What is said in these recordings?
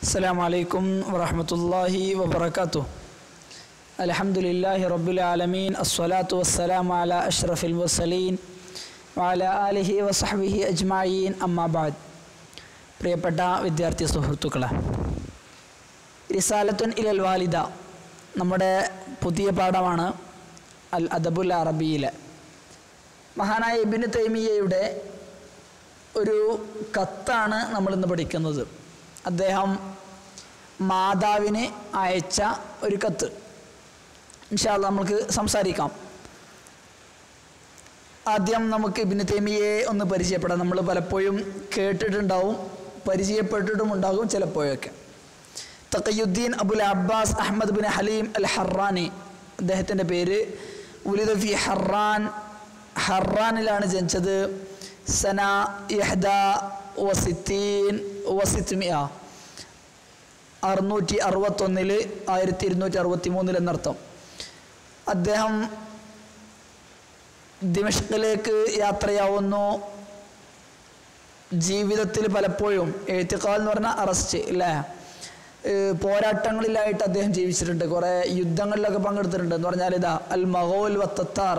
السلام عليكم ورحمة الله وبركاته الحمد لله رب العالمين الصلاة والسلام على أشرف المرسلين وعلى آله وصحبه أجمعين أما بعد പ്രിയപ്പെട്ട വിദ്യാർത്ഥി സുഹൃത്തുക്കളെ റിസാലത്തുൻ ഇലൽ വാലിദ നമ്മുടെ പുതിയ പാഠമാണ് അൽ അദബുൽ അറബിയിലെ മഹാനായ ഇബിന് തൈമിയയുടെ ഒരു കത്താണ് നമ്മളിന്ന് പഠിക്കുന്നത് അദ്ദേഹം മാതാവിന് അയച്ച ഒരു കത്ത് ഇൻഷാല്ല നമുക്ക് സംസാരിക്കാം ആദ്യം നമുക്ക് ഇബിന് തൈമിയെ ഒന്ന് പരിചയപ്പെടാം നമ്മൾ പലപ്പോഴും കേട്ടിട്ടുണ്ടാവും പരിചയപ്പെട്ടിട്ടും ഉണ്ടാകും ചിലപ്പോഴൊക്കെ Taqiuddin Abul Abbas Ahmad bin Halim al Harrani അദ്ദേഹത്തിൻ്റെ പേര് ഉലിദ ഫി ഹറാൻ ഹറാനിലാണ് ജനിച്ചത് സന യഹ്ദ വസിത്തീൻ വസിത്മിയ അറുന്നൂറ്റി അറുപത്തൊന്നില് ആയിരത്തി ഇരുന്നൂറ്റി അറുപത്തി മൂന്നിൽ എന്നർത്ഥം അദ്ദേഹം ദിമഷ്കിലേക്ക് യാത്രയാവുന്നു ജീവിതത്തിൽ പലപ്പോഴും എഴുത്തുകാൽ എന്ന് പറഞ്ഞാൽ അറസ്റ്റ് അല്ലേ ഏഹ് പോരാട്ടങ്ങളിലായിട്ട് അദ്ദേഹം ജീവിച്ചിട്ടുണ്ട് കുറേ യുദ്ധങ്ങളിലൊക്കെ പങ്കെടുത്തിട്ടുണ്ട് എന്ന് പറഞ്ഞാൽ ഇതാ അൽ മഹോൽ വത്തത്താർ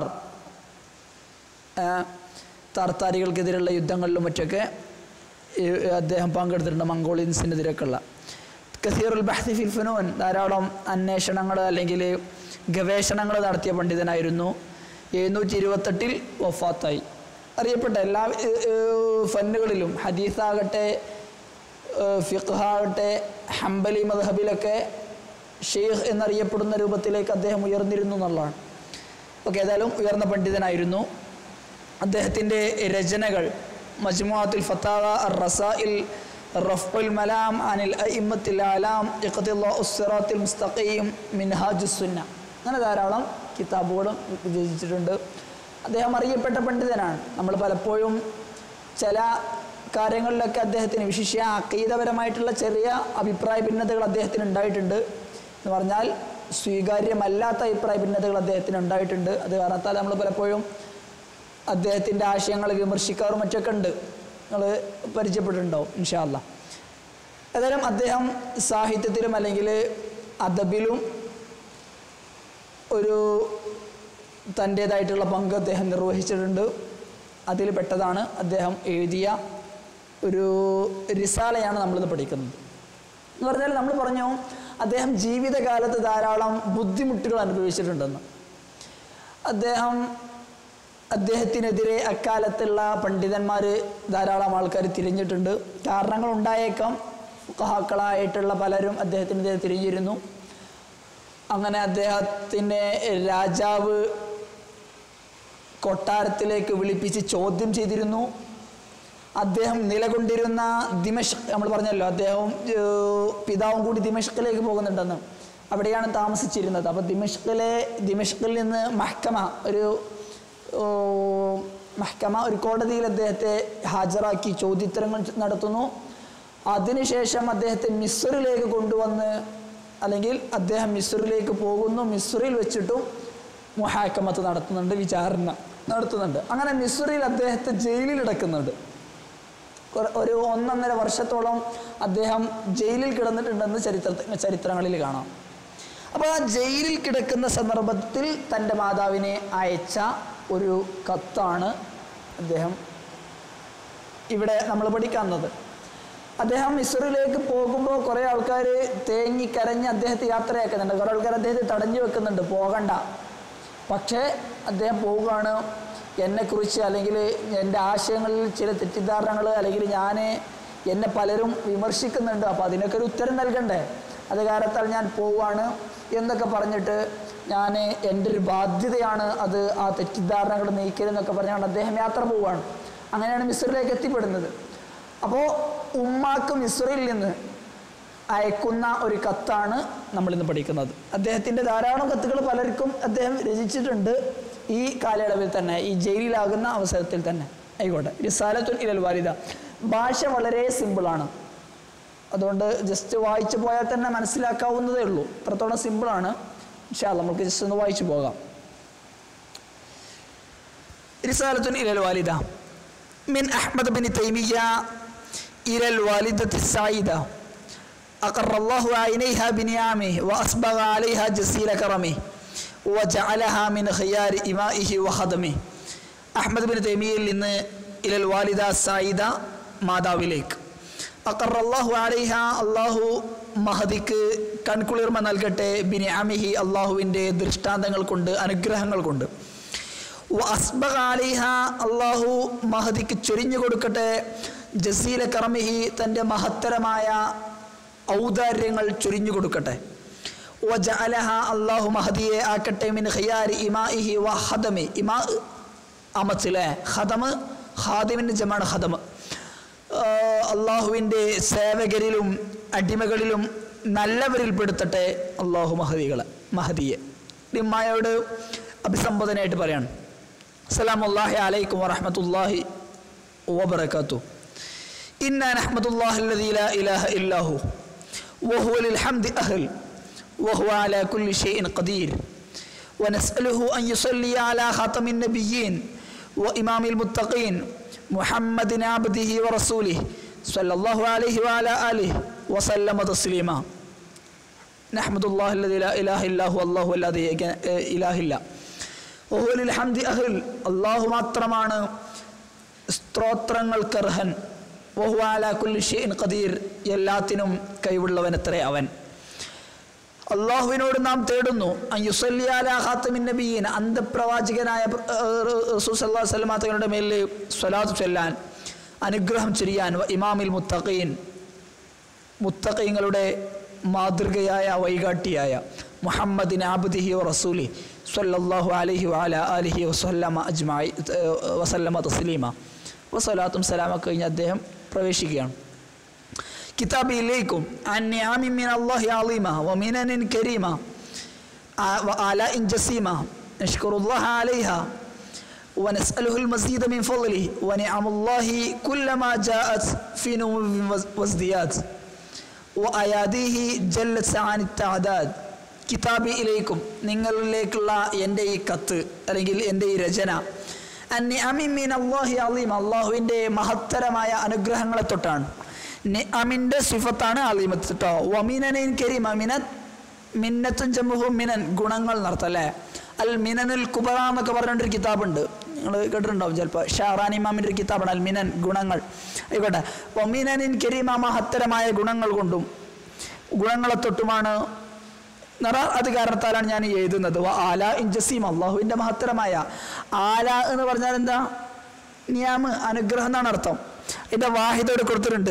താർത്താരികൾക്കെതിരെയുള്ള യുദ്ധങ്ങളിലും മറ്റൊക്കെ ഏഹ് അദ്ദേഹം പങ്കെടുത്തിട്ടുണ്ട് മംഗോളിയൻസിനെതിരൊക്കെയുള്ള കസീറുൽ ബഹ്തി ഫിൽ ഫുനൂൻ ധാരാളം അന്വേഷണങ്ങൾ അല്ലെങ്കിൽ ഗവേഷണങ്ങൾ നടത്തിയ പണ്ഡിതനായിരുന്നു എഴുന്നൂറ്റി ഇരുപത്തെട്ടിൽ വഫാത്തായി അറിയപ്പെട്ട എല്ലാ ഏഹ്, ഏഹ്, ഫന്നുകളിലും ഹദീസാകട്ടെ ഏഹ്, ഫിഖാകട്ടെ ഹംബലി മദ്ഹബിലൊക്കെ ഷെയ്ഖ് എന്നറിയപ്പെടുന്ന രൂപത്തിലേക്ക് അദ്ദേഹം ഉയർന്നിരുന്നു എന്നുള്ളതാണ് ഓക്കെ ഏതായാലും ഉയർന്ന പണ്ഡിതനായിരുന്നു അദ്ദേഹത്തിൻ്റെ രചനകൾ മജ്മുഅത്തുൽ ഫത്താവ അർ റസാഇൽ റഫ്ഉൽ മലാം അനിൽ അഇമ്മത്തിൽ ആലാം ഇഖ്തില്ലാഉ സിറാത്തിൽ മുസ്തഖീം മിൻഹാജുസ് സുന്ന അങ്ങനെ ധാരാളം കിതാബുകളും രചിച്ചിട്ടുണ്ട് അദ്ദേഹം അറിയപ്പെട്ട പണ്ഡിതനാണ് നമ്മൾ പലപ്പോഴും ചില കാര്യങ്ങളിലൊക്കെ അദ്ദേഹത്തിന് വിശിഷ്യ അക്കീതപരമായിട്ടുള്ള ചെറിയ അഭിപ്രായ ഭിന്നതകൾ അദ്ദേഹത്തിന് ഉണ്ടായിട്ടുണ്ട് എന്ന് പറഞ്ഞാൽ സ്വീകാര്യമല്ലാത്ത അഭിപ്രായ ഭിന്നതകൾ അദ്ദേഹത്തിന് ഉണ്ടായിട്ടുണ്ട് അത് കാരണത്താൽ നമ്മൾ പലപ്പോഴും അദ്ദേഹത്തിൻ്റെ ആശയങ്ങൾ വിമർശിക്കാറും മറ്റൊക്കെ ഉണ്ട് നിങ്ങൾ പരിചയപ്പെട്ടിട്ടുണ്ടാവും ഇൻഷാല്ല ഏതായാലും അദ്ദേഹം സാഹിത്യത്തിലും അല്ലെങ്കിൽ അദബിലും ഒരു തൻ്റേതായിട്ടുള്ള പങ്ക് അദ്ദേഹം നിർവഹിച്ചിട്ടുണ്ട് അതിൽ പെട്ടതാണ് അദ്ദേഹം എഴുതിയ ഒരു റിസാലയാണ് നമ്മളിന്ന് പഠിക്കുന്നത് എന്ന് പറഞ്ഞാൽ നമ്മൾ പറഞ്ഞു അദ്ദേഹം ജീവിതകാലത്ത് ധാരാളം ബുദ്ധിമുട്ടുകൾ അനുഭവിച്ചിട്ടുണ്ടെന്ന് അദ്ദേഹം അദ്ദേഹത്തിനെതിരെ അക്കാലത്തുള്ള പണ്ഡിതന്മാർ ധാരാളം ആൾക്കാർ തിരിഞ്ഞിട്ടുണ്ട് കാരണങ്ങൾ ഉണ്ടായേക്കാം ഫുഖഹാക്കളായിട്ടുള്ള പലരും അദ്ദേഹത്തിനെതിരെ തിരിഞ്ഞിരുന്നു അങ്ങനെ അദ്ദേഹത്തിനെ രാജാവ് കൊട്ടാരത്തിലേക്ക് വിളിപ്പിച്ച് ചോദ്യം ചെയ്തിരുന്നു അദ്ദേഹം നിലകൊണ്ടിരുന്ന ദിമഷ് നമ്മൾ പറഞ്ഞല്ലോ അദ്ദേഹവും ഏഹ്, പിതാവും കൂടി ദിമഷ്കിലേക്ക് പോകുന്നുണ്ടെന്ന് അവിടെയാണ് താമസിച്ചിരുന്നത് അപ്പോൾ ദിമഷ്കിലെ ദിമഷ്കിൽ നിന്ന് മഹ്കമ ഒരു ഓ, മഹ്കമ ഒരു കോടതിയിൽ അദ്ദേഹത്തെ ഹാജരാക്കി ചോദ്യോത്തരങ്ങൾ നടത്തുന്നു അതിനുശേഷം അദ്ദേഹത്തെ മിസ്റിലേക്ക് കൊണ്ടുവന്ന് അല്ലെങ്കിൽ അദ്ദേഹം മിസ്റിലേക്ക് പോകുന്നു മിസ്റിൽ വെച്ചിട്ടും മുഹാക്കമത്ത് നടത്തുന്നുണ്ട് വിചാരണ നടത്തുന്നുണ്ട് അങ്ങനെ മിസ്റിൽ അദ്ദേഹത്തെ ജയിലിൽ അടക്കുന്നുണ്ട് കുറെ- ഒരു ഒന്നൊന്നര വർഷത്തോളം അദ്ദേഹം ജയിലിൽ കിടന്നിട്ടുണ്ടെന്ന് ചരിത്ര ചരിത്രങ്ങളിൽ കാണാം അപ്പോൾ ആ ജയിലിൽ കിടക്കുന്ന സന്ദർഭത്തിൽ തൻ്റെ മാതാവിനെ അയച്ച ഒരു കത്താണ് അദ്ദേഹം ഇവിടെ നമ്മൾ പഠിക്കുന്നത് അദ്ദേഹം മിസ്റിലേക്ക് പോകുമ്പോൾ കുറേ ആൾക്കാർ തേങ്ങി കരഞ്ഞ് അദ്ദേഹത്തെ യാത്രയാക്കുന്നുണ്ട് കുറേ ആൾക്കാർ അദ്ദേഹത്തെ തടഞ്ഞു വെക്കുന്നുണ്ട് പോകണ്ട പക്ഷേ അദ്ദേഹം പോവുകയാണ് എന്നെക്കുറിച്ച് അല്ലെങ്കിൽ എൻ്റെ ആശയങ്ങളിൽ ചില തെറ്റിദ്ധാരണകൾ അല്ലെങ്കിൽ ഞാൻ എന്നെ പലരും വിമർശിക്കുന്നുണ്ട് അപ്പോൾ അതിനൊക്കെ ഒരു ഉത്തരം നൽകണ്ടേ അത് കാരണത്താൽ ഞാൻ പോവുകയാണ് എന്നൊക്കെ പറഞ്ഞിട്ട് ഞാൻ എൻ്റെ ഒരു ബാധ്യതയാണ് അത് ആ തെറ്റിദ്ധാരണകൾ നീക്കലെന്നൊക്കെ പറഞ്ഞുകൊണ്ട് അദ്ദേഹം യാത്ര പോവുകയാണ് അങ്ങനെയാണ് മിസ്റിലേക്ക് എത്തിപ്പെടുന്നത് അപ്പോൾ ഉമ്മാക്ക് മിസ്റിൽ നിന്ന് അയക്കുന്ന ഒരു കത്താണ് നമ്മളിന്ന് പഠിക്കുന്നത് അദ്ദേഹത്തിൻ്റെ ധാരാളം കത്തുകൾ പലർക്കും അദ്ദേഹം രചിച്ചിട്ടുണ്ട് ഈ കാലയളവിൽ തന്നെ ഈ ജയിലിലാകുന്ന അവസരത്തിൽ തന്നെ ആയിക്കോട്ടെ റിസാലത്തുൽ ഇലൽ വാലിദ ഭാഷ വളരെ സിമ്പിളാണ് അതുകൊണ്ട് ജസ്റ്റ് വായിച്ചു പോയാൽ തന്നെ മനസ്സിലാക്കാവുന്നതേ ഉള്ളൂ അത്രത്തോളം സിമ്പിളാണ് പക്ഷേ നമുക്ക് ജസ്റ്റ് ഒന്ന് വായിച്ചു പോകാം റിസാലത്തുൻ ഇലൽ വാലിദ മിൻ അഹ്മദ് ബിൻ തൈമിയ ഇലൽ വാലിദത്തി സായിദ أقر الله عينيها بنعمه وأسبغ عليها جزيل كرمه وجعلها من خيار إمائه وخدمه അഹമ്മദ് ബിൻ തൈമിയയിൽ നിന്ന് ഇലൽ വാലിദ സായിദ മാതാവിലേക്ക് അക്കറല്ലാഹു അലൈഹ അള്ളാഹു മഹദിക്ക് കൺകുളിർമ നൽകട്ടെ ബിനി അമിഹി അള്ളാഹുവിൻ്റെ ദൃഷ്ടാന്തങ്ങൾ കൊണ്ട് അനുഗ്രഹങ്ങൾ കൊണ്ട് അസ്ബഖ അലിഹ അള്ളാഹു മഹദിക്ക് ചൊരിഞ്ഞു കൊടുക്കട്ടെ ജസീല കർമിഹി തൻ്റെ മഹത്തരമായ ഔദാര്യങ്ങൾ ചൊരിഞ്ഞു കൊടുക്കട്ടെ വജഅലഹ അള്ളാഹു മഹദിയെ ആക്കട്ടെ മിൻ ഖിയാരി ഇമാഇഹി വ ഹദമി ഇമാ അമത്തിലെ ഹദമ് ഹാദിമിൻ്റെ ജമാണ് ഹദമ് അള്ളാഹുവിൻ്റെ സേവകരിലും അടിമകളിലും നല്ലവരിൽ പെടുത്തട്ടെ അള്ളാഹു മഹദികളെ മഹദിയെ ഇമ്മായോട് അഭിസംബോധനയായിട്ട് പറയാണ് അസ്സലാമുല്ലാഹി അലൈക്കും വറഹമത്തല്ലാഹി വബറകാത്തു ഇന്ന നഹ്മത്തുല്ലാഹി الذي لا إله إلا هو وهو للحمد أهل وهو على كل شيء قدير ونسأله أن يصلي على خاتم النبيين وإمام المتقين محمد عبده ورسوله صلى الله عليه وعلى آله وسلم تسليما نحمد الله الذي لا إله إلا هو الله الذي إله إلا وهو للحمد أهل الله മാത്രമാണ് സ്ത്രോത്രങ്ങൾക്കർഹൻ വഹു അലാ കുല്ലി ഷൈഇൻ ഖദീർ എല്ലാത്തിനും കഴിവുള്ളവനത്രേ അവൻ അള്ളാഹുവിനോട് നാം തേടുന്നു യുസല്ലി അലാ ഖാത്തമിൻ നബിയീൻ അന്ധപ്രവാചകനായ റസൂൽ സല്ലാ തങ്ങളുടെ മേലിൽ സ്വലാത്ത് ചൊല്ലാൻ അനുഗ്രഹം ചൊരിയാൻ വ ഇമാമിൽ മുത്തഖീൻ മുത്തഖീങ്ങളുടെ മാതൃകയായ വൈകാട്ടിയായ മുഹമ്മദിൻ ആബുദിഹി വ റസൂലി സ്വല്ലല്ലാഹു അലൈഹി വഅല ആലിഹി വസല്ലമ അജ്മായി വസല്ലമ തസ്ലീമ വസലാത്തും സലാമൊക്കെ കഴിഞ്ഞ് അദ്ദേഹം പ്രവേശിക്കുകയാണ് كتابي إليكم عن نعم من الله عظيمة ومنن كريمة وآلاء جسيمة نشكر الله عليها ونسأله المزيد من فضله ونعم الله كلما جاءت في نمو وازدياد وأياديه جلت عن التعداد കിതാബി ഇലേക്കും നിങ്ങളിലേക്കുള്ള എൻ്റെ ഈ കത്ത് അല്ലെങ്കിൽ എൻ്റെ ഈ രചന അന്നി അമിമീൻ അള്ളാഹി അലീം അള്ളാഹുവിൻ്റെ മഹത്തരമായ അനുഗ്രഹങ്ങളെ തൊട്ടാണ് നിഅമിൻ്റെ സിഫത്താണ് അലീമത്ത് കേട്ടോ വമിനനിൻ കരീമ മിനത് മിന്നത്തും ജമ്മുഹും മിനൻ ഗുണങ്ങൾ നടത്തം അല്ലേ അൽ മിനനുൽ കുബറ എന്നൊക്കെ പറഞ്ഞിട്ടൊരു കിതാബുണ്ട് നിങ്ങൾ കേട്ടിട്ടുണ്ടാവും ചിലപ്പോൾ ഷാറാൻ ഇമാമിൻ്റെ ഒരു കിതാബാണ് അൽ മിനൻ ഗുണങ്ങൾ ആയിക്കോട്ടെ വമിനനിൻ കരീമ മഹത്തരമായ ഗുണങ്ങൾ കൊണ്ടും ഗുണങ്ങളെ തൊട്ടുമാണ് നിറ അത് കാരണത്താലാണ് ഞാൻ എഴുതുന്നത് ആല ഇൻ ജസീം അള്ളാഹുവിൻ്റെ മഹത്തരമായ ആല എന്ന് പറഞ്ഞാൽ എന്താ നിയാമ് അനുഗ്രഹം എന്നാണ് അർത്ഥം ഇതിൻ്റെ വാഹിദോട് കൊടുത്തിട്ടുണ്ട്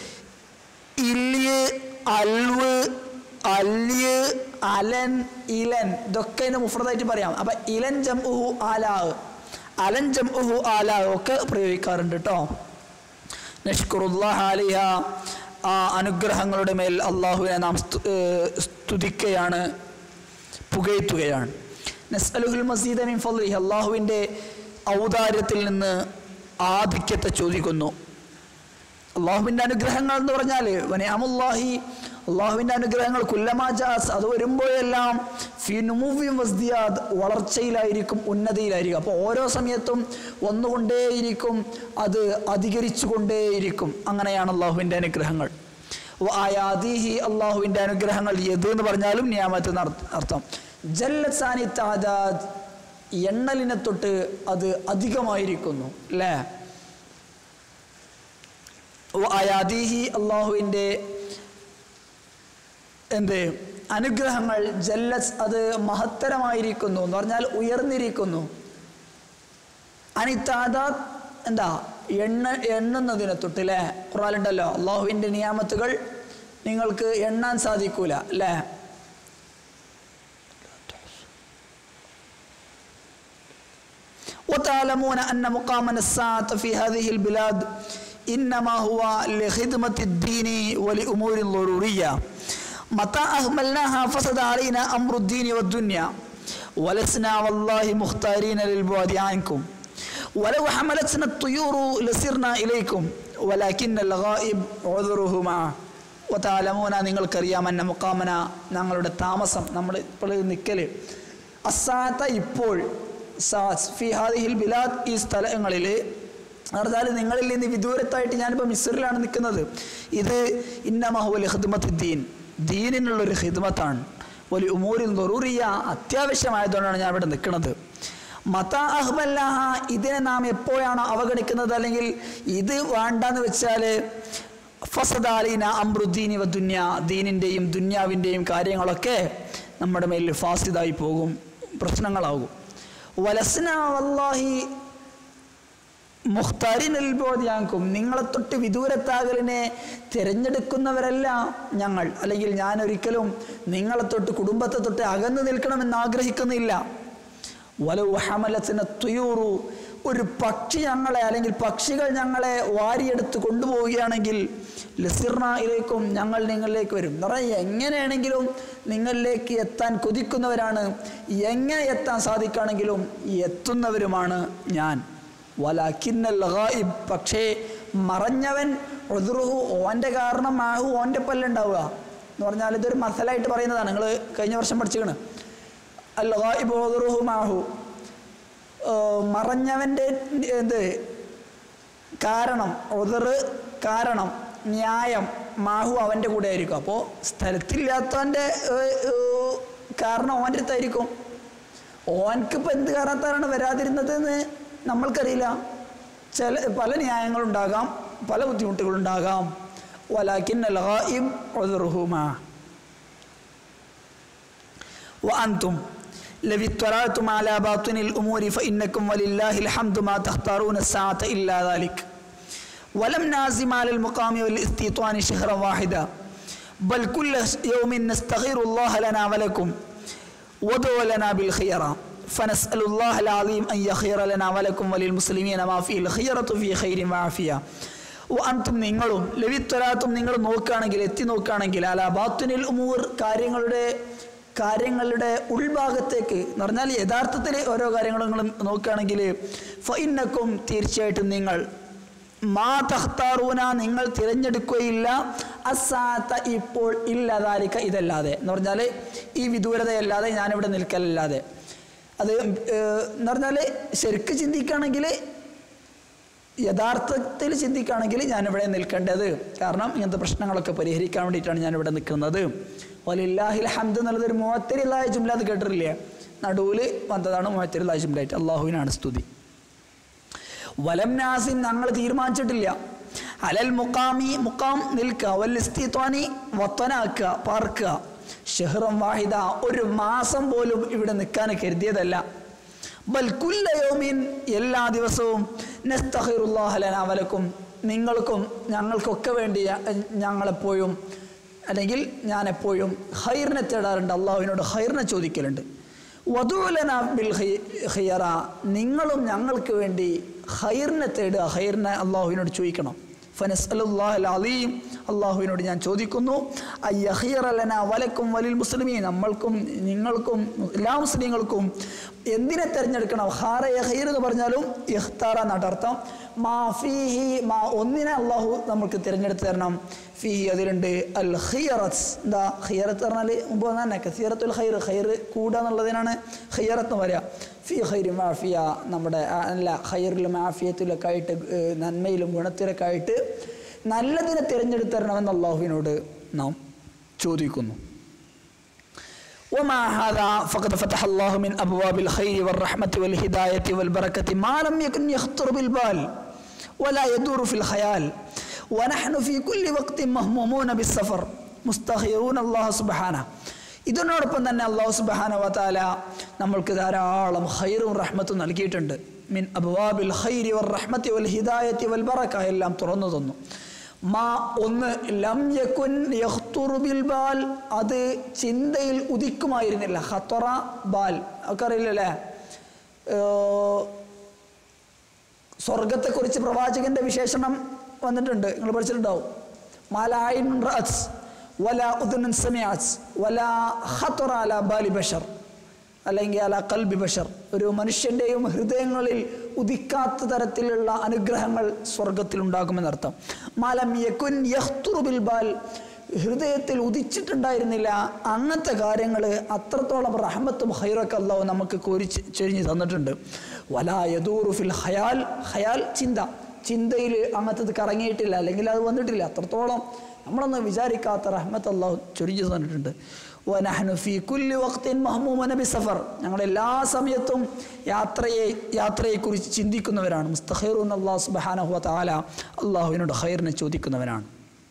ഇല്ല് അൽവ് അല്ല് അലൻ ഇലൻ ഇതൊക്കെ ഇതിൻ്റെ മുഫ്രദായിട്ട് പറയാം അപ്പം ഇലൻ ജം ഉഹു ആലാ അലൻ ജം ഉഹു ആലാ ഒക്കെ പ്രയോഗിക്കാറുണ്ട് കേട്ടോ നഷ്കുറുല്ലാഹ് ആലിഹ ആ അനുഗ്രഹങ്ങളുടെ മേൽ അള്ളാഹുവിനെ നാം സ്തുതിക്കുകയാണ് പുകഴ്ത്തുകയാണ് നസ്അലുഹുൽ മസീദ് മിൻ ഫദ്ലിഹി അള്ളാഹുവിൻ്റെ ഔദാര്യത്തിൽ നിന്ന് ആധിക്യത്തെ ചോദിക്കുന്നു അള്ളാഹുവിൻ്റെ അനുഗ്രഹങ്ങൾ എന്ന് പറഞ്ഞാൽ വനയാമുല്ലാഹി അള്ളാഹുവിൻ്റെ അനുഗ്രഹങ്ങൾ കുല്ലമാജാസ് അത് വരുമ്പോഴെല്ലാം ഫിനുമുവിയും വസ്തിയാദ് വളർച്ചയിലായിരിക്കും ഉന്നതിയിലായിരിക്കും അപ്പോൾ ഓരോ സമയത്തും ഒന്നുകൊണ്ടേയിരിക്കും അത് അധികരിച്ചു കൊണ്ടേയിരിക്കും അങ്ങനെയാണ് അള്ളാഹുവിൻ്റെ അനുഗ്രഹങ്ങൾ ആയാദീഹി അള്ളാഹുവിൻ്റെ അനുഗ്രഹങ്ങൾ യദ് എന്ന് പറഞ്ഞാലും നിയാമത്ത് അർത്ഥം ജല്ലസാനി താദാദ് എണ്ണലിനെ തൊട്ട് അത് അധികമായിരിക്കുന്നു അല്ലേ അയാദീഹി അള്ളാഹുവിൻ്റെ എന്ത് അനുഗ്രഹങ്ങൾ ജല്ലസ് അത് മഹത്തരമായിരിക്കുന്നു എന്ന് പറഞ്ഞാൽ ഉയർന്നിരിക്കുന്നു അനിത്താദാത് എന്താ എണ്ണ എണ്ണുന്നതിനെ തൊട്ടില്ലേ ഖുറാലുണ്ടല്ലോ അള്ളാഹുവിൻ്റെ നിയാമത്തുകൾ നിങ്ങൾക്ക് എണ്ണാൻ സാധിക്കൂല അല്ലേ وتعلمون أن مقامنا الساعة في هذه البلاد إنما هو لخدمة الدين ولأمور ضرورية متى أهملناها فسد علينا أمر الدين والدنيا ولسنا والله مختارين للبعد عنكم ولو حملتنا الطيور لسرنا إليكم ولكن الغائب عذره معه وتعلمون നിങ്ങൾക്കറിയാം അന്ന മുക്കാമന ഞങ്ങളുടെ താമസം നമ്മൾ ഇപ്പോൾ നിൽക്കൽ അസാത്ത ഇപ്പോൾ ഫി ഹാദിഹിൽ ബിലാദ് ഈ സ്ഥലങ്ങളിൽ പറഞ്ഞാൽ നിങ്ങളിൽ നിന്ന് വിദൂരത്തായിട്ട് ഞാനിപ്പോൾ മിസ്റിലാണ് നിൽക്കുന്നത് ഇത് ഇന്നമഹുൽ ഹിദ്മത്ത് ദീൻ ദീനിനുള്ളൊരു ഹിദ്മത്താണ് ഒരു ഉമൂരിൽ ദൊറൂറിയ അത്യാവശ്യമായതുകൊണ്ടാണ് ഞാൻ ഇവിടെ നിൽക്കുന്നത് മത അഹ്ബല്ലാഹ ഇതിനെ നാം എപ്പോഴാണോ അവഗണിക്കുന്നത് അല്ലെങ്കിൽ ഇത് വേണ്ടെന്ന് വെച്ചാൽ ഫസദാലീന അമ്രുദ്ദീനി വ ദുന്യ ദീനിൻ്റെയും ദുന്യാവിൻ്റെയും കാര്യങ്ങളൊക്കെ നമ്മുടെ മേലിൽ ഫാസിദായി പോകും പ്രശ്നങ്ങളാകും വലസ്ന വല്ലാഹി മുഖ്താരിനൽ ബോധ്യാങ്കും നിങ്ങളെ തൊട്ട് വിദൂരത്താകലിനെ തിരഞ്ഞെടുക്കുന്നവരല്ല ഞങ്ങൾ അല്ലെങ്കിൽ ഞാൻ ഒരിക്കലും നിങ്ങളെ തൊട്ട് കുടുംബത്തെ തൊട്ട് അകന്നു നിൽക്കണമെന്ന് ആഗ്രഹിക്കുന്നില്ല വലു ഹമലത്തിന് തുയൂറു ഒരു പക്ഷി ഞങ്ങളെ അല്ലെങ്കിൽ പക്ഷികൾ ഞങ്ങളെ വാരിയെടുത്ത് കൊണ്ടുപോവുകയാണെങ്കിൽ ലസിർണയിലേക്കും ഞങ്ങൾ നിങ്ങളിലേക്ക് വരും എന്ന് പറഞ്ഞാൽ എങ്ങനെയാണെങ്കിലും നിങ്ങളിലേക്ക് എത്താൻ കൊതിക്കുന്നവരാണ് എങ്ങനെ എത്താൻ സാധിക്കുകയാണെങ്കിലും എത്തുന്നവരുമാണ് ഞാൻ വലാക്കിന്നൽ ഗായിബ് പക്ഷേ മറഞ്ഞവൻ ഒതുറുഹു ഓൻ്റെ കാരണം മാഹു ഓൻ്റെ പല്ലുണ്ടാവുക എന്ന് പറഞ്ഞാൽ ഇതൊരു മസലായിട്ട് പറയുന്നതാണ് നിങ്ങൾ കഴിഞ്ഞ വർഷം പഠിച്ചിക്കണ് അൽ ഗായിബ് ഒതുറുഹു മാഹു ഏർ മറഞ്ഞവൻ്റെ എന്ത് കാരണം ഒതറ് കാരണം ന്യായം മാഹു അവൻ്റെ കൂടെ ആയിരിക്കും അപ്പോൾ സ്ഥലത്തില്ലാത്തവൻ്റെ ഏർ, ഏർ, കാരണം ഓൻ്റെ അടുത്തായിരിക്കും ഓൻക്കിപ്പോൾ എന്ത് കാരണത്താലാണ് വരാതിരുന്നത് എന്ന് നമ്മൾക്കറിയില്ല ചില പല ന്യായങ്ങളുണ്ടാകാം പല ബുദ്ധിമുട്ടുകളുണ്ടാകാം വലാക്കിൻ അൽഗായിബ് ഉദ്റുഹുമാ وأنتم لو اطلعتم على باطن الأمور فإنكم ولله الحمد ما تختارون الساعة إلا ذلك ولم نازم على المقام والاستيطان شهرا واحدا بل كل يوم نستغير الله لنا ولكم ودعوا لنا بالخيرة فنسأل الله العظيم أن يخير لنا ولكم وللمسلمين ما فيه الخيرة في خير وعافية അന്തും നിങ്ങളും ലവിത്വരാത്തും നിങ്ങൾ നോക്കുകയാണെങ്കിൽ എത്തി നോക്കുകയാണെങ്കിൽ അല ബാത്തുനിൽ ഉമൂർ കാര്യങ്ങളുടെ കാര്യങ്ങളുടെ ഉൾഭാഗത്തേക്ക് എന്ന് പറഞ്ഞാൽ യഥാർത്ഥത്തിൽ ഓരോ കാര്യങ്ങളും നിങ്ങൾ നോക്കുകയാണെങ്കിൽ ഫൈനക്കും തീർച്ചയായിട്ടും നിങ്ങൾ മാ തഖ്താറൂന നിങ്ങൾ തിരഞ്ഞെടുക്കുകയില്ല അസാത്ത ഇപ്പോൾ ഇല്ലാതാലിക്ക ഇതല്ലാതെ എന്ന് പറഞ്ഞാൽ ഈ വിദൂരതയല്ലാതെ ഞാനിവിടെ നിൽക്കലല്ലാതെ അത് ഏഹ്, എന്ന് പറഞ്ഞാൽ ശരിക്ക് ചിന്തിക്കുകയാണെങ്കിൽ യഥാർത്ഥത്തിൽ ചിന്തിക്കുകയാണെങ്കിൽ ഞാനിവിടെ നിൽക്കേണ്ടത് കാരണം ഇങ്ങനത്തെ പ്രശ്നങ്ങളൊക്കെ പരിഹരിക്കാൻ വേണ്ടിയിട്ടാണ് ഞാനിവിടെ നിൽക്കുന്നത് വലില്ലാഹിൽ ഹംദ് എന്നുള്ളത് ഒരു മുഹത്തരിലായ ജുംല അത് കേട്ടിട്ടില്ലേ നടുവിൽ വന്നതാണ് മുഹത്തരിലായ ജുംലായിട്ട് അള്ളാഹുവിനാണ് സ്തുതി വലം നാസിൻ ഞങ്ങൾ തീരുമാനിച്ചിട്ടില്ല അലൽ മുക്കാമി മുക്കാം നിൽക്കുക വല്ലിസ്തിത്വാനി വത്തനാക്കുക പാർക്കുക ഷെഹ്റം വാഹിദ ഒരു മാസം പോലും ഇവിടെ നിൽക്കാൻ കരുതിയതല്ല ബൽ കുല്ല യൗമിൻ എല്ലാ ദിവസവും നസ്തഹിറുല്ലാഹലന വലക്കും നിങ്ങൾക്കും ഞങ്ങൾക്കൊക്കെ വേണ്ടി ഞ- ഞങ്ങളെപ്പോഴും അല്ലെങ്കിൽ ഞാൻ എപ്പോഴും ഹൈറിനെ തേടാറുണ്ട് അള്ളാഹുവിനോട് ഹൈറിനെ ചോദിക്കലുണ്ട് വധുലന ബിൽ ഹൈ- ഖിയറ നിങ്ങളും ഞങ്ങൾക്ക് വേണ്ടി ഹൈറിനെ തേടുക ഹൈറിനെ അള്ളാഹുവിനോട് ചോദിക്കണം ഫനസ്അലുല്ലാഹൽ അലീം അള്ളാഹുവിനോട് ഞാൻ ചോദിക്കുന്നു അയ്യഹീറലന വലക്കും വലിൽ മുസ്ലിമീ നമ്മൾക്കും നിങ്ങൾക്കും എല്ലാ മുസ്ലിങ്ങൾക്കും എന്തിനെ തിരഞ്ഞെടുക്കണം ഹാറ യഹീർ എന്ന് പറഞ്ഞാലും ഇഖ്താറ നടർത്ഥം മാ ഫീഹി മാ ഒന്നിനെ അള്ളാഹു നമുക്ക് തിരഞ്ഞെടുത്ത് തരണം ഫീഹി അതിലുണ്ട് അൽ ഖിയറത്ത് എന്താ ഖിയറത്ത് പറഞ്ഞാൽ മുമ്പ് വന്ന തന്നെ കസീറത്തുൽ ഖൈർ ഖൈർ കൂടുക എന്നുള്ളതിനാണ് ഖിയറത്ത് എന്ന് പറയുക ഫി ഖൈരി മാഫിയ നമ്മുടെ ആ, അല്ല ഖൈറിലും ആഫിയത്തിലൊക്കെ ആയിട്ട് ഏർ, നന്മയിലും ഗുണത്തിലൊക്കെ ആയിട്ട് നല്ലതിനെ തിരഞ്ഞെടുത്ത് തരണമെന്ന് അള്ളാഹുവിനോട് നാം ചോദിക്കുന്നു ومع هذا فقد فتح الله من أبواب الخير والرحمة والهداية والبركة ما لم يكن يخطر بالبال ولا يدور في الخيال ونحن في كل وقت مهمومون بالسفر مستخيرون الله سبحانه ഇതിനോടൊപ്പം തന്നെ അള്ളാഹു സുബാന വതാല നമ്മൾക്ക് ധാരാളം ഹൈറും റഹ്മത്തും നൽകിയിട്ടുണ്ട് മിൻ അബ്വാബിൽ ഹൈരി വൽ റഹ്മത്തി വൽ ഹിദായത്തി വൽ ബറക്ക എല്ലാം തുറന്നു തന്നു മാ ഒന്ന് ലം യകുൻ യഖ്തുറു ബിൽ ബാൽ അത് ചിന്തയിൽ ഉദിക്കുമായിരുന്നില്ല ഖത്തറ ബാൽ ഒക്കെ അറിയില്ലല്ലേ ഏർ, സ്വർഗത്തെക്കുറിച്ച് പ്രവാചകന്റെ വിശേഷണം വന്നിട്ടുണ്ട് നിങ്ങൾ പഠിച്ചിട്ടുണ്ടാവും മാലായിൻ റഅസ് വല ഉദുനൻ സമിഅസ് വല ഖത്തറ അല ബാലി ബഷർ അല്ലെങ്കിൽ അല കൽബി ബഷർ ഒരു മനുഷ്യൻ്റെയും ഹൃദയങ്ങളിൽ ഉദിക്കാത്ത തരത്തിലുള്ള അനുഗ്രഹങ്ങൾ സ്വർഗത്തിൽ ഉണ്ടാകുമെന്നർത്ഥം മാലം യക്കുൻ യഖ്തുറു ബിൽ ബാൽ ഹൃദയത്തിൽ ഉദിച്ചിട്ടുണ്ടായിരുന്നില്ല അങ്ങനത്തെ കാര്യങ്ങൾ അത്രത്തോളം റഹ്മത്തും ഹൈറൊക്കെ അള്ളാഹു നമുക്ക് കോരി ചൊരിഞ്ഞ് തന്നിട്ടുണ്ട് വലാ യദൂറു ഫിൽ ഹയാൽ ഹയാൽ ചിന്ത ചിന്തയിൽ അങ്ങനത്തത് കറങ്ങിയിട്ടില്ല അല്ലെങ്കിൽ അത് വന്നിട്ടില്ല അത്രത്തോളം നമ്മളൊന്ന് വിചാരിക്കാത്ത റഹ്മത്ത് അള്ളാഹു ചൊരിഞ്ഞു തന്നിട്ടുണ്ട് വനഹ്നു ഫീ കുല്ലി വഖ്തിൻ മഹ്മൂമന ബിസഫർ ഞങ്ങൾ എല്ലാ സമയത്തും യാത്രയെ യാത്രയെക്കുറിച്ച് ചിന്തിക്കുന്നവരാണ് മുസ്തഖീറുൻ അള്ളാഹു സുബ്ഹാനഹു വ തആല അള്ളാഹുവിനോട് ഖൈറിനെ ചോദിക്കുന്നവരാണ്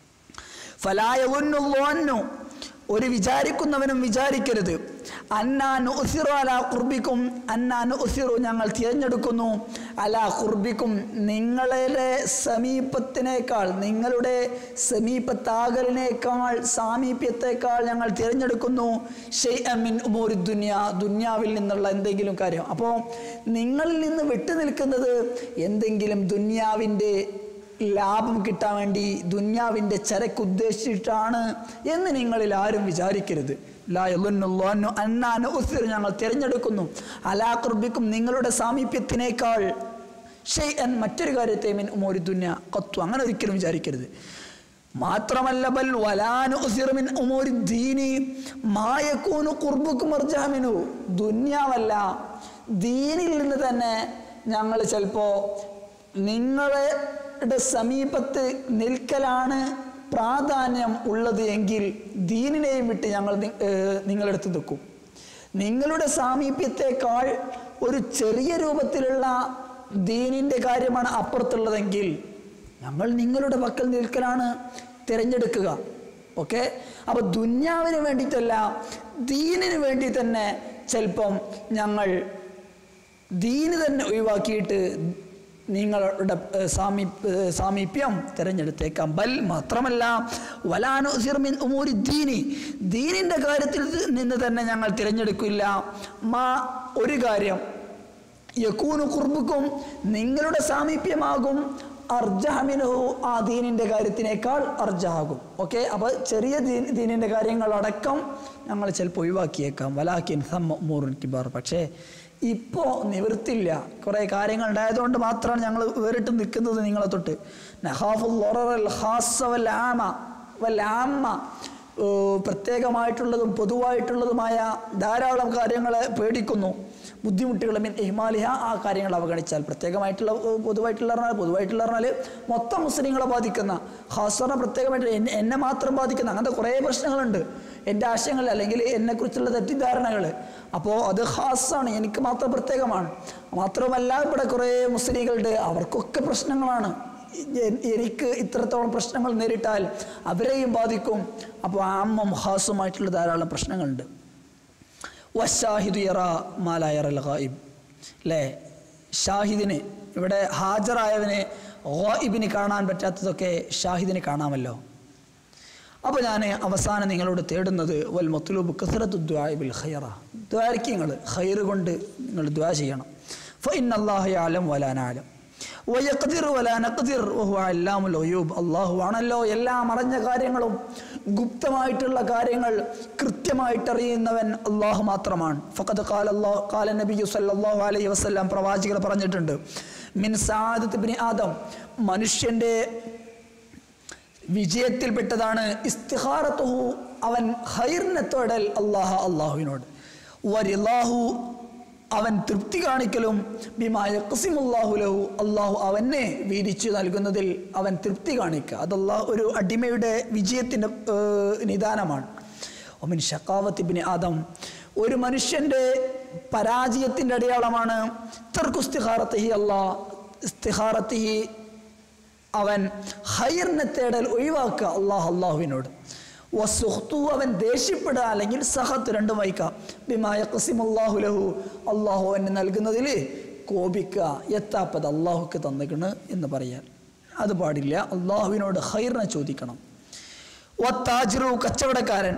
ഫലായുന്നു ഒരു വിചാരിക്കുന്നവനും വിചാരിക്കരുത് അന്നാനു ഉസിറു അലാ കുർബിക്കും അന്നാനു ഉസിറു ഞങ്ങൾ തിരഞ്ഞെടുക്കുന്നു അലാ കുർബിക്കും നിങ്ങളുടെ സമീപത്തിനേക്കാൾ നിങ്ങളുടെ സമീപത്താകലിനേക്കാൾ സാമീപ്യത്തേക്കാൾ ഞങ്ങൾ തിരഞ്ഞെടുക്കുന്നു ഷെയ് അമിൻ ഉമൂരി ദുന്യ ദുന്യാവിൽ നിന്നുള്ള എന്തെങ്കിലും കാര്യം അപ്പോൾ നിങ്ങളിൽ നിന്ന് വിട്ടു നിൽക്കുന്നത് എന്തെങ്കിലും ദുന്യാവിൻ്റെ ലാഭം കിട്ടാൻ വേണ്ടി ദുന്യാവിൻ്റെ ചരക്ക് ഉദ്ദേശിച്ചിട്ടാണ് എന്ന് നിങ്ങളിൽ ആരും വിചാരിക്കരുത് ലാ യളുന്നുള്ളു അന്നു അന്നാന ഉസിർ ഞങ്ങൾ തിരഞ്ഞെടുക്കുന്നു അലാകൃബിക്കും നിങ്ങളുടെ സാമീപ്യത്തിനേക്കാൾ ഷെയ് എൻ മറ്റൊരു കാര്യത്തെ മിൻ ഉമോരി ദുന്യ കത്തു അങ്ങനെ ഒരിക്കലും വിചാരിക്കരുത് മാത്രമല്ല ബൽ വലാനു ഉസിറുമിൻ ഉമോരി ദീനി മായക്കൂനു കുർബുക്കും അർജാമിനു ദുന്യാവല്ല ദീനിൽ നിന്ന് തന്നെ ഞങ്ങൾ ചിലപ്പോൾ നിങ്ങളുടെ സമീപത്ത് നിൽക്കലാണ് പ്രാധാന്യം ഉള്ളത് എങ്കിൽ ദീനിനെയും വിട്ട് ഞങ്ങൾ നി- ഏർ നിങ്ങളെടുത്ത് നിൽക്കും നിങ്ങളുടെ സാമീപ്യത്തെക്കാൾ ഒരു ചെറിയ രൂപത്തിലുള്ള ദീനിൻ്റെ കാര്യമാണ് അപ്പുറത്തുള്ളതെങ്കിൽ ഞങ്ങൾ നിങ്ങളുടെ പക്കൽ നിൽക്കലാണ് തിരഞ്ഞെടുക്കുക ഓക്കെ അപ്പോൾ ദുന്യാവിന് വേണ്ടിയിട്ടല്ല ദീനിന് വേണ്ടി തന്നെ ചിലപ്പം ഞങ്ങൾ ദീന് തന്നെ ഒഴിവാക്കിയിട്ട് നിങ്ങളുടെ ഏഹ്, സാമീ ഏഹ്, സാമീപ്യം തിരഞ്ഞെടുത്തേക്കാം ബൽ മാത്രമല്ല വലാനു സിർമിൻ ഉമൂരി ദീനി ദീനിൻ്റെ കാര്യത്തിൽ നിന്ന് തന്നെ ഞങ്ങൾ തിരഞ്ഞെടുക്കില്ല മാ ഒരു കാര്യം യക്കൂനു കുർബുക്കും നിങ്ങളുടെ സാമീപ്യമാകും അർജഹമിനുഹു ആ ദീനിൻ്റെ കാര്യത്തിനേക്കാൾ അർജാകും ഓക്കെ അപ്പോൾ ചെറിയ ദീൻ ദീനിൻ്റെ കാര്യങ്ങളടക്കം ഞങ്ങൾ ചിലപ്പോൾ ഒഴിവാക്കിയേക്കാം വലാക്കിൻ സമ്മൂറുൻ കിബാർ പക്ഷേ ഇപ്പോൾ നിവൃത്തില്ല കുറേ കാര്യങ്ങൾ ഉണ്ടായതുകൊണ്ട് മാത്രമാണ് ഞങ്ങൾ വേറിട്ട് നിൽക്കുന്നത് നിങ്ങളെ തൊട്ട് നഹാഫുൽ ലൊറൽ ഹാസ വൽ ആമ വൽ ആമ്മ ഏഹ് പ്രത്യേകമായിട്ടുള്ളതും പൊതുവായിട്ടുള്ളതുമായ ധാരാളം കാര്യങ്ങളെ പേടിക്കുന്നു ബുദ്ധിമുട്ടുകൾ മീൻ ഇഹ്മാലിഹ ആ കാര്യങ്ങൾ അവഗണിച്ചാൽ പ്രത്യേകമായിട്ടുള്ള ഏഹ് പൊതുവായിട്ടുള്ള പറഞ്ഞാൽ പൊതുവായിട്ടുള്ള പറഞ്ഞാൽ മൊത്തം മുസ്ലിങ്ങളെ ബാധിക്കുന്ന ഹാസറിനെ പ്രത്യേകമായിട്ട് എന്നെ എന്നെ മാത്രം ബാധിക്കുന്ന അങ്ങനത്തെ കുറേ പ്രശ്നങ്ങളുണ്ട് എൻ്റെ ആശയങ്ങൾ അല്ലെങ്കിൽ എന്നെക്കുറിച്ചുള്ള തെറ്റിദ്ധാരണകൾ അപ്പോൾ അത് ഹാസാണ് എനിക്ക് മാത്രം പ്രത്യേകമാണ് മാത്രമല്ല ഇവിടെ കുറേ മുസ്ലിങ്ങളുണ്ട് അവർക്കൊക്കെ പ്രശ്നങ്ങളാണ് എ- എനിക്ക് ഇത്രത്തോളം പ്രശ്നങ്ങൾ നേരിട്ടാൽ അവരെയും ബാധിക്കും അപ്പോൾ ആമ്മം ഹാസുമായിട്ടുള്ള ധാരാളം പ്രശ്നങ്ങളുണ്ട് വശാഹിദു യറ മാലായറൽ ഗായിബ് അല്ലേ ഷാഹിദിന് ഇവിടെ ഹാജറായവന് ഗായിബിന് കാണാൻ പറ്റാത്തതൊക്കെ ഷാഹിദിന് കാണാമല്ലോ അപ്പോൾ ഞാൻ അവസാനം നിങ്ങളോട് തേടുന്നത് വൽ മൊത്തലൂബ് കസറത്ത് ദ്വാബിൽ ഖൈറ ദ്വാരയ്ക്ക് നിങ്ങൾ ഖൈർ കൊണ്ട് നിങ്ങൾ ദ്വാ ചെയ്യണം ഫൈൻ അള്ളാഹു ആലം വലാനാലം വയക്കതിർ വലാനക്കതിർ വഹു അല്ലാമുൽ ഒയൂബ് അള്ളാഹു ആണല്ലോ എല്ലാം അറിഞ്ഞ കാര്യങ്ങളും ഗുപ്തമായിട്ടുള്ള കാര്യങ്ങൾ കൃത്യമായിട്ട് അറിയുന്നവൻ അള്ളാഹു മാത്രമാണ് ഫഖദ് കാല അല്ലാഹു കാല നബി സല്ലല്ലാഹു അലൈഹി വസല്ലം പ്രവാചകർ പറഞ്ഞിട്ടുണ്ട് മിൻ സാദത്ത് ബിൻ ആദം മനുഷ്യൻ്റെ വിജയത്തിൽപ്പെട്ടതാണ് ഇസ്തിഹാറത്തുഹു അവൻ ഹൈറിനെ തൊടൽ അള്ളാഹ അള്ളാഹുവിനോട് വരില്ലാഹു അവൻ തൃപ്തി കാണിക്കലും ബിമായ ലഹു അള്ളാഹു അവനെ വീതിച്ചു നൽകുന്നതിൽ അവൻ തൃപ്തി കാണിക്കുക അതല്ല ഒരു അടിമയുടെ വിജയത്തിൻ്റെ ഏഹ്, നിദാനമാണ് ഒമിൻ ഷക്കാവത്തിബിന് ആദം ഒരു മനുഷ്യൻ്റെ പരാജയത്തിൻ്റെ അടയാളമാണ് തർക്കുസ്തിഹാറത്തിഹി അല്ലാ ഇസ്തിഹാറത്തിഹി അവൻ ഹൈറിനെ തേടൽ ഒഴിവാക്കുക അള്ളാഹു അള്ളാഹുവിനോട് വസുഹ്തു അവൻ ദേഷ്യപ്പെടുക അല്ലെങ്കിൽ സഹത്ത് രണ്ടും വായിക്കാം ബിമായ കസിമുല്ലാഹു ലഹു അള്ളാഹു അവന് നൽകുന്നതിൽ കോപിക്കുക എത്താപ്പത് അള്ളാഹുക്ക് തന്നിക്കണ് എന്ന് പറയാൻ അത് പാടില്ല അള്ളാഹുവിനോട് ഹൈറിനെ ചോദിക്കണം വത്താജിറു കച്ചവടക്കാരൻ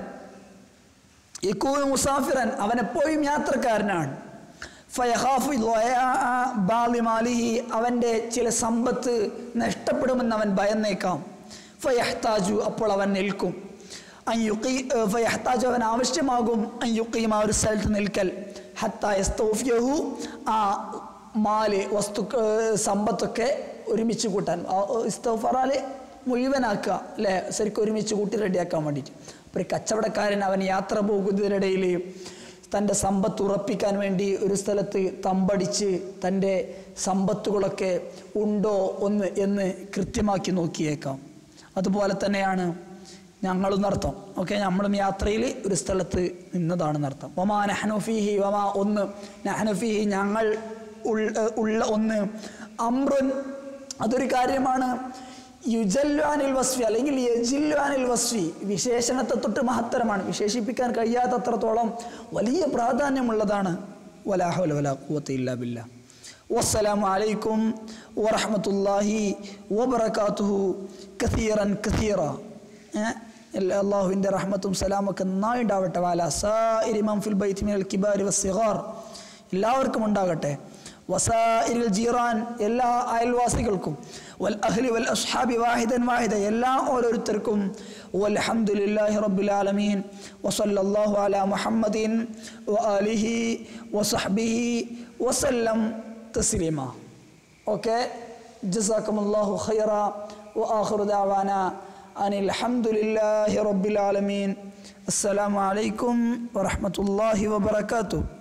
യക്കൂൻ മുസാഫിറൻ അവൻ എപ്പോഴും യാത്രക്കാരനാണ് ഫയഹാഫു ളയാഅ ബാളി മാലിഹി അവൻ്റെ ചില സമ്പത്ത് നഷ്ടപ്പെടുമെന്ന് അവൻ ഭയന്നേക്കാം ഫയഹ്താജു അപ്പോൾ അവൻ നിൽക്കും അയ്യുക്കി ഫയഹ്താജു അവൻ ആവശ്യമാകും അയ്യുക്കീം ആ ഒരു സ്ഥലത്ത് നിൽക്കൽ ഹത്ത യസ്തൗഫിയഹു ആ മാല് വസ്തു സമ്പത്തൊക്കെ ഒരുമിച്ച് കൂട്ടാൻ ഇസ്തഫറാല് മുഴുവനാക്കുക അല്ലേ ശരിക്കും ഒരുമിച്ച് കൂട്ടി റെഡിയാക്കാൻ വേണ്ടിയിട്ട് അപ്പോൾ ഒരു കച്ചവടക്കാരൻ അവൻ യാത്ര പോകുന്നതിനിടയിൽ തൻ്റെ സമ്പത്ത് ഉറപ്പിക്കാൻ വേണ്ടി ഒരു സ്ഥലത്ത് തമ്പടിച്ച് തൻ്റെ സമ്പത്തുകളൊക്കെ ഉണ്ടോ ഒന്ന് എന്ന് കൃത്യമാക്കി നോക്കിയേക്കാം അതുപോലെ തന്നെയാണ് ഞങ്ങളും നർത്തം ഓക്കെ നമ്മളും യാത്രയിൽ ഒരു സ്ഥലത്ത് നിന്നതാണ് നർത്തം ഒമാ നഹ്നുഫിഹി ഒമാ ഒന്ന് നഹ്നുഫിഹി ഞങ്ങൾ ഉള്ള ഉള്ള ഒന്ന് അമ്രുൻ അതൊരു കാര്യമാണ് യുജല്വാനിൽ വസ്ഫി അല്ലെങ്കിൽ യജില്വാനിൽ വസ്ഫി വിശേഷണത്തെ തൊട്ട് മഹത്തരമാണ് വിശേഷിപ്പിക്കാൻ കഴിയാത്തത്രത്തോളം വലിയ പ്രാധാന്യമുള്ളതാണ് വലാഹുല വലാ കൂവത്ത് ഇല്ലാ ബില്ല വസ്സലാമു അലൈക്കും വറഹമത്തല്ലാഹി വബറകാതുഹു കസീറൻ കസീറ എല്ലാ അള്ളാഹുവിൻ്റെ റഹ്മത്തും സലാമൊക്കെ നന്നായി ഉണ്ടാവട്ടെ വാല സാഇരിമം ഫിൽ ബൈത്ത് മിനൽ കിബാരി വസ്സിഗാർ എല്ലാവർക്കും ഉണ്ടാകട്ടെ വസാഇരിൽ ജീറാൻ എല്ലാ അയൽവാസികൾക്കും വൽ അഹ്ലി വൽ അസ്ഹാബി വാഹിദൻ വാഹിദ എല്ലാ ഓരോരുത്തർക്കും വൽഹംദുലില്ലാഹി റബ്ബിൽ ആലമീൻ വസല്ലല്ലാഹു അലാ മുഹമ്മദിൻ വആലിഹി വസഹ്ബിഹി വസല്ലം തസ്ലീമ ഓക്കെ ജസാക്കമുല്ലാഹു ഖൈറ وآخر دعوانا أن الحمد لله رب العالمين السلام عليكم ورحمة الله وبركاته